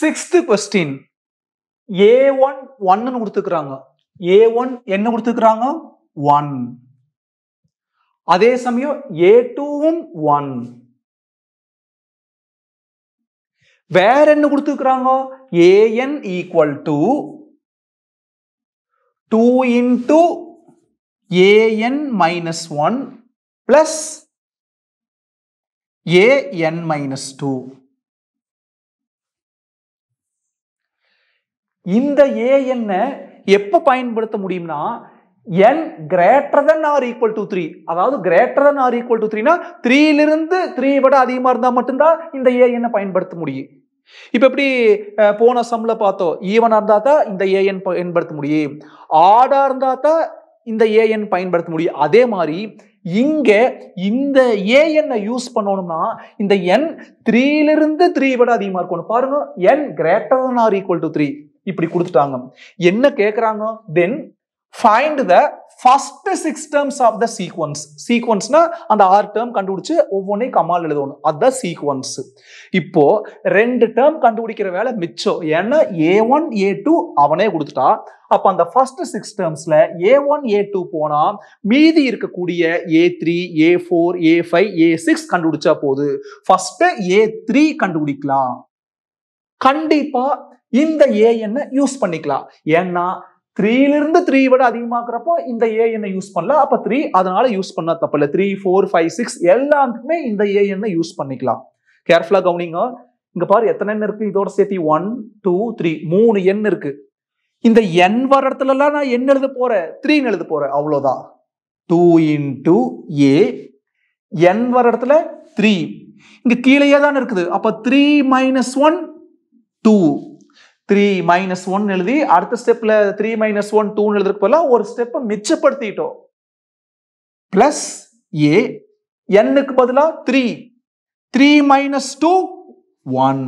sixth question ஏ one ஒன்னு கொடுத்துக்கிறாங்க ஏ one என்ன கொடுத்துக்கிறாங்க ஒன் அதே சமயம் ஏ டூவும் ஒன் வேற என்ன கொடுத்துக்கிறாங்க a n equal to two into a n minus one plus a n minus two இந்த ஏஎன் எப்ப பயன்படுத்த முடியும்னா n greater than or equal to three அதாவது greater than or equal to த்ரீனா த்ரீலிருந்து த்ரீ விட அதிகமா இருந்தா மட்டும்தான் இந்த ஏஎன் பயன்படுத்த முடியும் இப்ப எப்படி அஹ், போன சம்ல பார்த்தோம் ஈவனா இருந்தா தான் இந்த ஏஎன் பயன்படுத்த முடியும் ஆடா இருந்தா தான் இந்த ஏஎன் பயன்படுத்த முடியும் அதே மாதிரி இங்க இந்த ஏஎன் யூஸ் பண்ணணும்னா இந்த என் த்ரீலிருந்து த்ரீ விட அதிகமா இருக்கணும் பாருங்க n greater than or equal to three இப்படி கொடுத்துட்டாங்க என்ன கேக்குறாங்க then find the first six terms of the sequence சீக்வன்ஸ்னா அந்த ஆறு டேர்ம் கண்டுபிடிச்சு ஒவ்வொன்றையும் கமால் எழுதணும் அதுதான் சீக்வன்ஸ் இப்போ ரெண்டு டேர்ம் கண்டுபிடிக்கிற வேலை மிச்சம் ஏன்னா ஏ ஒன் ஏ டூ அவனே கொடுத்துட்டா அப்ப அந்த ஃபர்ஸ்ட் சிக்ஸ் டேர்ம்ஸ்ல ஏ ஒன் ஏ டூ போனா மீதி இருக்கக்கூடிய a three a four a five a six கண்டுபிடிச்சா போது ஃபர்ஸ்ட் ஏ த்ரீ கண்டுபிடிக்கலாம் கண்டிப்பா இந்த ஏஎன்னை யூஸ் பண்ணிக்கலாம் ஏன்னா த்ரீல இருந்து த்ரீ விட அதிகமாக்குறப்போ இந்த ஏஎன்னை யூஸ் பண்ணல அப்ப த்ரீ அதனால யூஸ் பண்ண தப்பு இல்லை த்ரீ ஃபோர் ஃபைவ் சிக்ஸ் எல்லாத்துக்குமே இந்த ஏஎன்னை யூஸ் பண்ணிக்கலாம் கேர்ஃபுல்லா கவனிங்க இங்க பாரு எத்தனை எண் இருக்கு இதோட சேர்த்து ஒன் டூ த்ரீ மூணு எண் இருக்கு இந்த எண் வர இடத்துல எல்லாம் நான் என்ன எழுத போறேன் த்ரீன்னு எழுத போறேன் அவ்வளவுதான் டூ இன்டூ ஏ என் வர இடத்துல த்ரீ இங்க கீழேயே தான் இருக்குது அப்ப three minus one two three minus one எழுதி அடுத்த ஸ்டெப்ல த்ரீ மைனஸ் ஒன் டூன்னு எழுதுறதுக்கு பதிலாக ஒரு ஸ்டெப்பை மிச்சப்படுத்திட்டோம் பிளஸ் ஏ என்னுக்கு பதிலா three three minus two one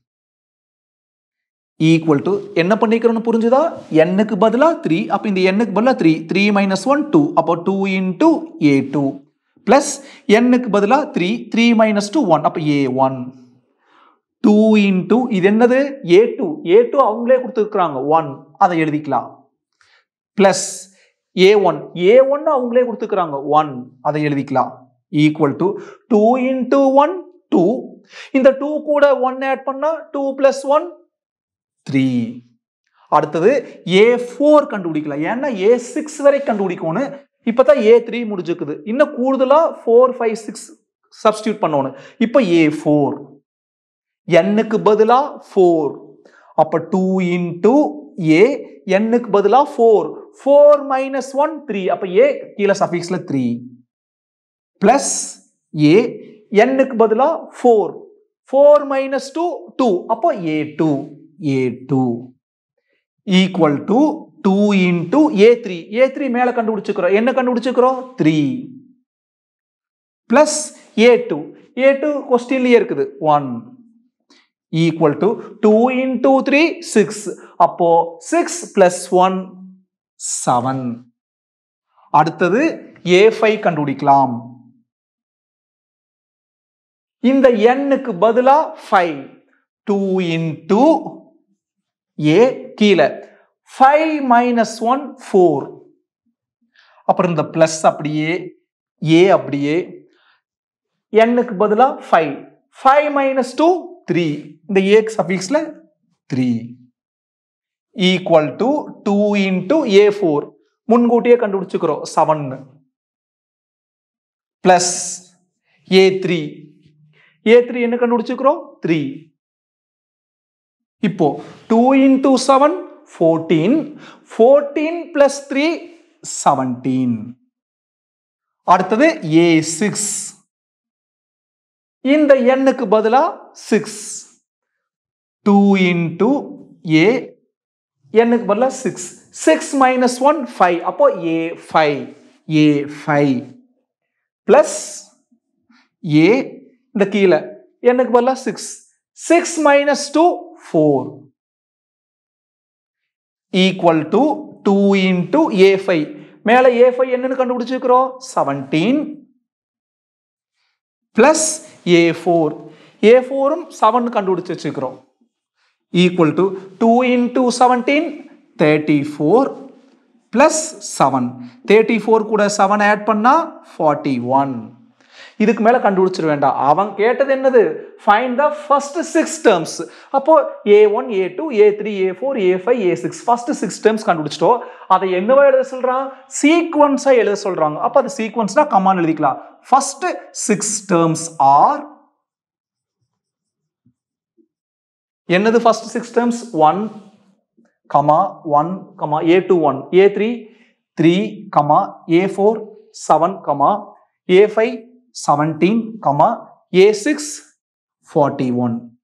equal to என்ன பண்ணிக்கிறோம்னு புரிஞ்சுதா எண்ணுக்கு பதிலா த்ரீ அப்போ இந்த எண்ணுக்கு பதிலா three three minus one two அப்போ two into a two plus எண்ணுக்கு பதிலா three three minus two one அப்போ ஏ ஒன் டூ இன்டூ இது என்னது ஏ டூ ஏ டூ அவங்களே கொடுத்துருக்குறாங்க ஒன் அதை எழுதிக்கலாம் plus a one a one அவங்களே கொடுத்துருக்குறாங்க ஒன் அதை எழுதிக்கலாம் equal to two into one two இந்த டூ கூட ஒன் ஆட் பண்ணா டூ பிளஸ் ஒன் த்ரீ அடுத்தது ஏ ஃபோர் கண்டுபிடிக்கலாம் ஏன்னா ஏ சிக்ஸ் வரை கண்டுபிடிக்கணும் இப்பதான் ஏ த்ரீ முடிஞ்சுக்குது இன்னும் கூடுதலா ஃபோர் ஃபைவ் சிக்ஸ் சப்ஸ்டியூட் பண்ணணும் இப்போ ஏ ஃபோர் எண்ணுக்கு பதிலா ஃபோர் அப்ப டூ இன்டூ ஏ எண்ணுக்கு பதிலா four four minus one three அப்ப ஏ கீழே சஃபிக்ஸ்ல த்ரீ பிளஸ் ஏ எண்ணுக்கு பதிலா four four minus two two அப்போ a two a two equal to two into a three a three மேல கண்டுபிடிச்சுக்கிறோம் என்ன கண்டுபிடிச்சுக்கிறோம் three plus a two a two கொஸ்டின்லயே இருக்குது one equal to two into three six அப்போ சிக்ஸ் பிளஸ் ஒன் செவன் அடுத்தது a five கண்டுபிடிக்கலாம் இந்த எண்ணுக்கு பதிலா ஃபைவ் டூ இன்டூ ஏ கீழே ஃபைவ் மைனஸ் ஒன் ஃபோர் அப்புறம் இந்த பிளஸ் அப்படியே ஏ அப்படியே எண்ணுக்கு பதிலா five five minus two three இந்த ஏக்கு சஃபிக்ஸ்ல three equal to two into a four முன்கூட்டியே கண்டுபிடிச்சுக்கிறோம் seven plus a three a three என்ன கண்டுபிடிச்சுக்கிறோம் த்ரீ இப்போ two into seven fourteen fourteen plus three seventeen அடுத்தது ஏ சிக்ஸ் இந்த எண்ணுக்கு பதிலா சிக்ஸ் டூ இன்டூ ஏ எண்ணுக்கு பதிலா six six minus one five அப்போ a five a five plus a இந்த கீழே எண்ணுக்கு பதிலா six six minus two four equal to two into a five மேலே ஏ ஃபைவ் என்னன்னு கண்டுபிடிச்சிருக்கிறோம் seventeen plus a four a ஃபோரும் செவன் கண்டுபிடிச்சு வச்சுக்கிறோம் equal to two into seventeen thirty four plus seven thirty four கூட செவன் ஆட் பண்ணால் forty one இதுக்கு மேலே கண்டுபிடிச்சிட வேண்டாம் அவன் கேட்டது என்னது find the first six terms அப்போ a one a two a three a four a five a six first six terms கண்டுபிடிச்சிட்டோம் அதை என்னவா எழுத சொல்றான் சீக்வன்ஸா எழுத சொல்றாங்க அப்போ அது சீக்வன்ஸ்னா கமான் எழுதிக்கலாம் ஃபர்ஸ்ட் சிக்ஸ் டேர்ம்ஸ் ஆர் என்னது first six terms one comma one comma a two one a three three comma a four seven comma a five seventeen comma a six forty one